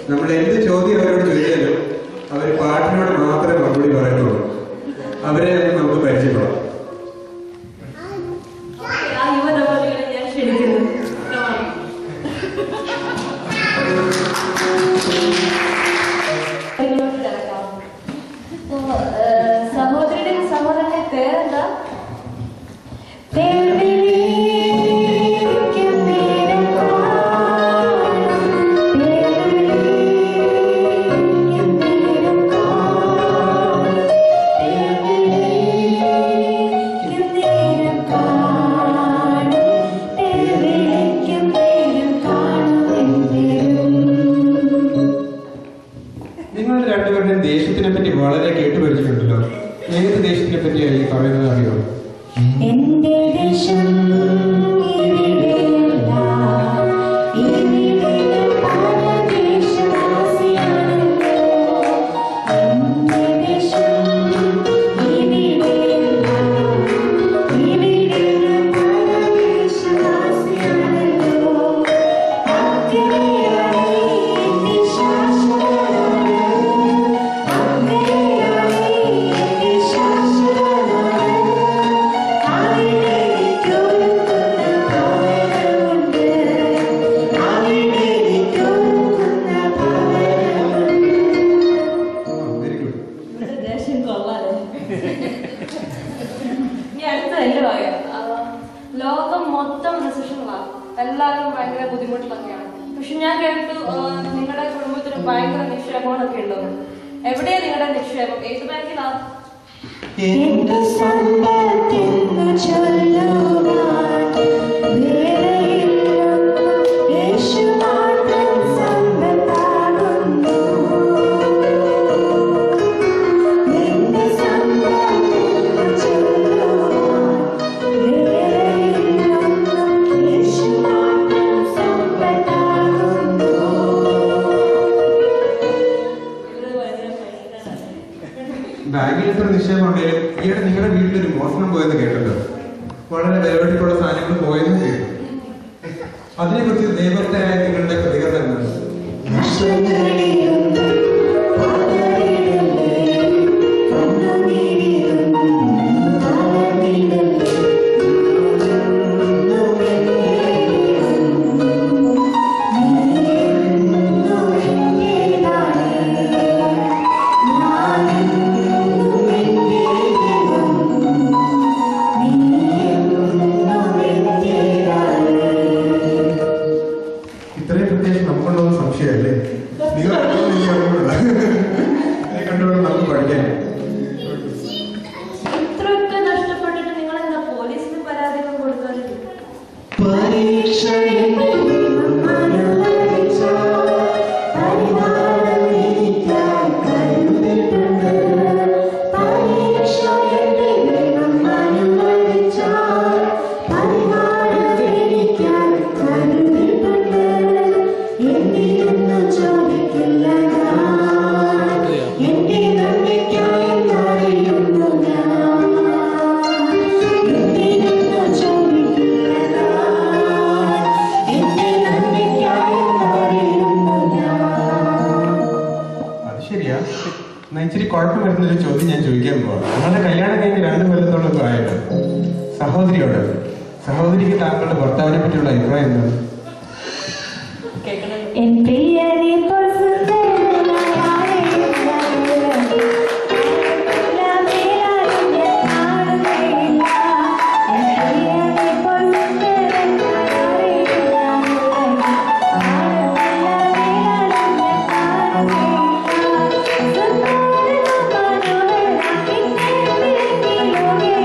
നമ്മൾ എന്ത് ചോദ്യം അവരോട് ചോദിച്ചാലും അവർ പാട്ടിനോട് മാത്രമേ മറുപടി പറയുന്നുള്ളൂ അവരെ ഒന്ന് നമുക്ക് പരിചയപ്പെടാം ആ യുവദമ്പതികളെ ഞാൻ ക്ഷണിക്കുന്നു Come on. ഇതിലോട്ട് കിടക്കാം. അപ്പോ, ഏഹ്, സഹോദരിയുടെയും സഹോദരന്റെ പേരെന്താ നിങ്ങൾ രണ്ടുപേരുടെയും ദേശത്തിനെ പറ്റി വളരെ കേട്ടുപരിച്ചിട്ടുണ്ടല്ലോ ഏത് ദേശത്തിനെ പറ്റിയാണ് ഈ പറയുന്നത് അറിയോ എന്റെ ദേശം ഇവിടെയല്ല ഇവിടെ പരദേശവാസിയാണല്ലോ എന്റെ ദേശം ഇവിടെയല്ല ഇവിടെ പരദേശവാസിയാണല്ലോ അക്കരെയാണ് എന്റെ ശാശ്വതനാട് അക്കരെയാണ് എന്റെ ശാശ്വതനാട് വെരി ഗുഡ് ഇവിടുത്തെ ദേശം കൊള്ളാല്ലേ ഇനി അടുത്ത എന്റെ പറയാം ആ, ലോകം മൊത്തം റിസഷനിലാണ് എല്ലാവരും ഭയങ്കര ബുദ്ധിമുട്ടിലൊക്കെയാണ് പക്ഷെ ഞാൻ കേട്ടു ആ, നിങ്ങളുടെ കുടുംബത്തിന് ഭയങ്കര നിക്ഷേപങ്ങളൊക്കെ ഉണ്ടെന്ന് എവിടെയാ നിങ്ങളുടെ നിക്ഷേപം ഏത് ബാങ്കിലാണ് എന്ത് സമ്പത്തെന്നു ചൊല്ലുവാൻ വേറെയില്ലൊന്നും യേശു മാത്രം സമ്പത്താകുന്നു. എന്ത് സമ്പത്തെന്നു ചൊല്ലുവാൻ വേറെയില്ലൊന്നും യേശു മാത്രം സമ്പത്താകുന്നു. ഇവര് ഭയങ്കര പൈസക്കാരാണ്. ബാങ്കിൽ എത്ര നിക്ഷേപം ഉണ്ടെങ്കിലും ഈയിടെ നിങ്ങളുടെ വീട്ടിലൊരു മോഷണം പോയെന്ന് കേട്ടല്ലോ വളരെ വിലപിടിപ്പുള്ള സാധനങ്ങൾ പോയെന്ന് കേട്ടു അതിനെക്കുറിച്ച് ദൈവത്തായ നിങ്ങളുടെ പ്രതികരണം എന്താണ് നഷ്ടങ്ങളെയൊന്നും പതറിയിടല്ലേ, കണ്ണുനീരിലും തളർന്നിടല്ലേ, ഒന്നും എന്റേതും, നീയെന്നും എന്റേതാണ്, ഞാനെന്നും എന്റേതും, നീയെന്നും എന്റേതാണ്. ഇത്രയും പ്രത്യേകിച്ച് നമുക്കുണ്ടോന്ന് സംശയമല്ലേ നിങ്ങൾ കണ്ടോന്ന് എനിക്ക് അറിഞ്ഞൂടാ. ഇതിനെ കണ്ടുകൊണ്ട് നമുക്ക് പഠിക്കാൻ ഇത്രയൊക്കെ നഷ്ടപ്പെട്ടിട്ട് നിങ്ങൾ എന്താ പോലീസിന് പരാതി ഒന്നും കൊടുക്കാറില്ല പരീക്ഷയുടെ അനുവദിച്ച പരിഹാരം എനിക്കായി കരുതിയിട്ടുണ്ട്. പരീക്ഷയുടെ അനുവദിച്ച പരിഹാരം എനിക്കായി കരുതിയിട്ടുണ്ട്. എന്തിനെന്ന് ചോദിക്കില്ല ഞാൻ. എന്റെ നന്മയ്ക്കായി അറിയുന്നു ഞാൻ എന്തിനെന്ന് ചോദിക്കില്ല ഞാൻ. എന്റെ നന്മയ്ക്കായി അറിയുന്നു ഞാൻ അത് ശരിയാ എന്നാ ഇച്ചിരി കുഴപ്പം വരുന്നൊരു ചോദ്യം ഞാൻ ചോദിക്കാൻ പോവാം നിങ്ങളുടെ കല്യാണം കഴിഞ്ഞ് രണ്ട് കൊല്ലത്തോളം ഇപ്പൊ ആയല്ലോ സഹോദരിയോട് സഹോദരിക്ക് താങ്കളുടെ ഭർത്താവിനെ പറ്റിയുള്ള അഭിപ്രായം എന്താണ് കേൾക്കണം എൻ പ്രിയനെ പോൽ സുന്ദരനായ ആരെയും കാണുന്നില്ല, മേലാലും ഞാൻ കാണുകയില്ല. എൻ പ്രിയനെ പോൽ സുന്ദരനായ ആരെയും കാണുന്നില്ല, മേലാലും ഞാൻ കാണുകയില്ല. സുന്ദരനായ മനോഹരനായി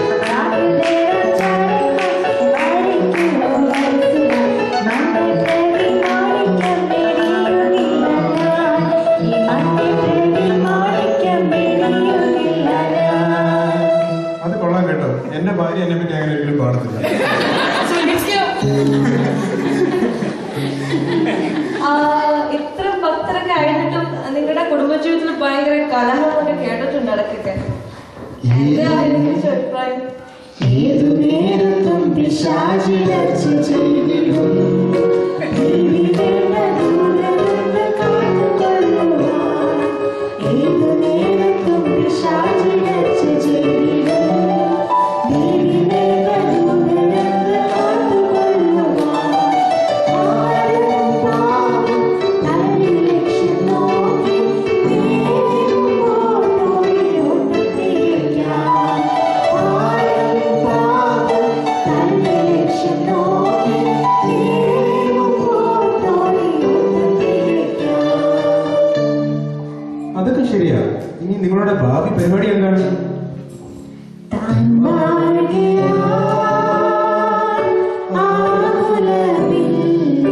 അത് കൊള്ളാം കേട്ടോ എന്റെ ഭാര്യ എന്നെ പറ്റി അങ്ങനെ ഒരിക്കലും പാടത്തില്ല ആ, ഇത്ര ഭക്തരൊക്കെ ആയിരുന്നിട്ടും നിങ്ങളുടെ കുടുംബജീവിതത്തിൽ ഭയങ്കര കലഹമൊക്കെ കേട്ടിട്ടുണ്ട് ഇടയ്ക്കൊക്കെ എന്താ അതിനെക്കുറിച്ച് അഭിപ്രായം ഏതു നേരത്തും പിശാചിലർച്ച ചെയ്തിടും ദൈവി വേണ്ട ദൂരമെന്ന് കാട്ടി ശരിയാ ഇനി നിങ്ങളുടെ ഭാവി പരിപാടി എന്താണ് താൻ വാഴുകയാൽ ആകുലമില്ല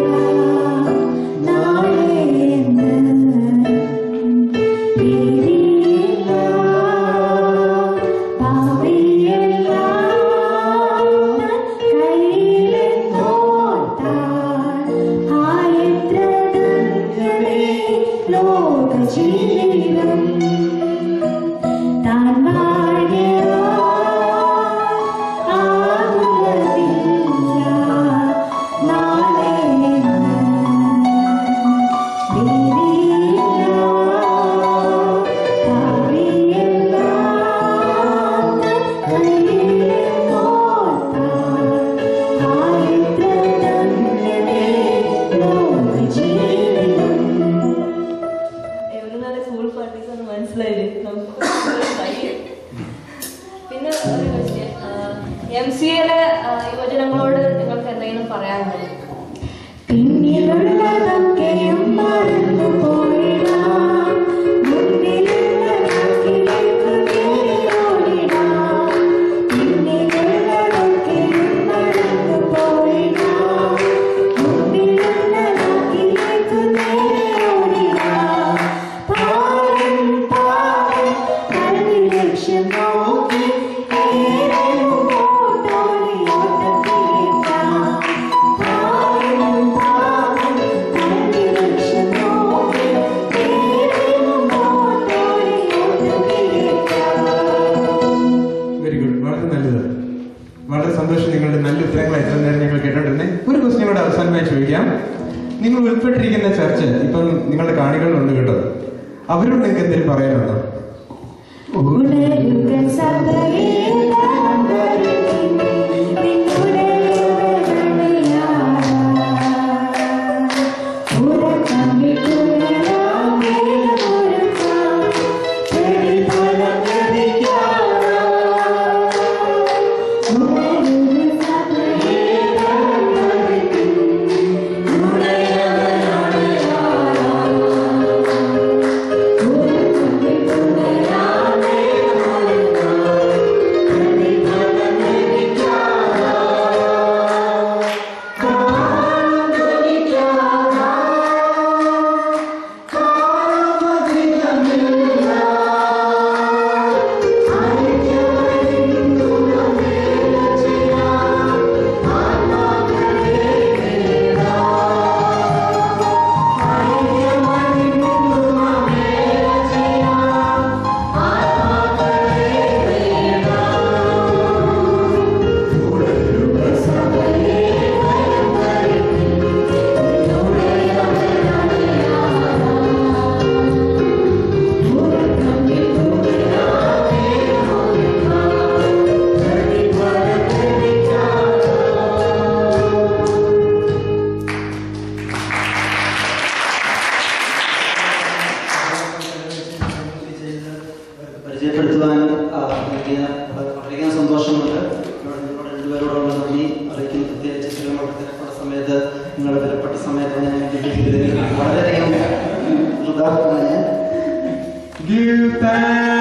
നാളെയെന്ന് പേടിയില്ല ഭാവിയെല്ലാം തൻ കയ്യിലെന്നോർത്താൽ ആയെത്ര ധന്യമേ ലോകജീവിതം താൻ വാഴുകയാൽ ആകുലമില്ല നാളെയെന്ന് പേടിയില്ല ഭാവിയെല്ലാം തൻ കയ്യിലെന്നോർത്താൽ ആയെത്ര ധന്യമേ ലോകജീവിതം എവിടെ സ്കൂൾ പാർട്ടീസ് എന്ന് മനസ്സിലായില്ലേ നമുക്ക് കഴിയും. പിന്നെ ഒരു ക്വസ്റ്റ്യൻ എം സി എയിലെ യുവജനങ്ങളോട് നിങ്ങൾക്ക് എന്തെങ്കിലും പറയാനുണ്ടോ പിന്നിലുള്ളതൊക്കെയും മറന്നു പോയിടാം മുന്നിലുള്ള നാക്കിലേക്ക് നേരോടിടാം പിന്നിലുള്ളതൊക്കെയും മറന്നു പോയിടാം മുന്നിലുള്ള നാക്കിലേക്ക് നേരോടിടാം പാടും പാടും കൽവി ലക്ഷ്യം നോക്കി ഏറെ മുമ്പോട്ടോടി ഓട്ടം തീർക്കാം പാടും പാടും കൽവി ലക്ഷ്യം നോക്കി ഏറെ മുമ്പോട്ടോടി ഓട്ടം തീർക്കാം വെരി ഗുഡ് വളരെ നല്ലത് വളരെ സന്തോഷം നിങ്ങളുടെ നല്ല ഉത്തരങ്ങൾ എത്ര നേരം ഞങ്ങൾ കേട്ടോണ്ടിരുന്നേ ഒരു ക്വസ്റ്റ്യൻ കൂടെ അവസാനമായി ചോദിക്കാം നിങ്ങൾ ഉൾപ്പെട്ടിരിക്കുന്ന ചർച്ച ഇപ്പം നിങ്ങളുടെ കാണികളിലുണ്ട് കേട്ടോ അവരോട് നിങ്ങൾക്ക് എന്തെങ്കിലും പറയാനുണ്ടോ ഉണരുക സഭയെ തളർന്നിരിക്കും നിന്നുടെ യുവജനയാളാ. ഉറക്കം വിട്ടുണരാം വേഗമൊരുക്കാം പ്രതിഫലം ലഭിക്കാം. ഉണരുക സഭയെ തളർന്നിരിക്കും നിന്നുടെ യുവജനയാളാ. ഉറക്കം വിട്ടുണരാം വേഗമൊരുക്കാം പ്രതിഫലം പരിചയപ്പെടുത്തുവാൻ ആ, നൽകിയ വളരെ- വളരെയധികം സന്തോഷമുണ്ട് ഇവിടെ നിങ്ങളോട് രണ്ടുപേരോടുള്ള നന്ദി അറിയിക്കുന്നു പ്രത്യേകിച്ച് സിനിമയുടെ തിരക്കുള്ള സമയത്ത് നിങ്ങളുടെ വിലപ്പെട്ട സമയത്ത് ഞാൻ ലഭിക്കുന്നതിന് വളരെയധികം കൃതാർത്ഥനാണ് ഞാൻ Give thanks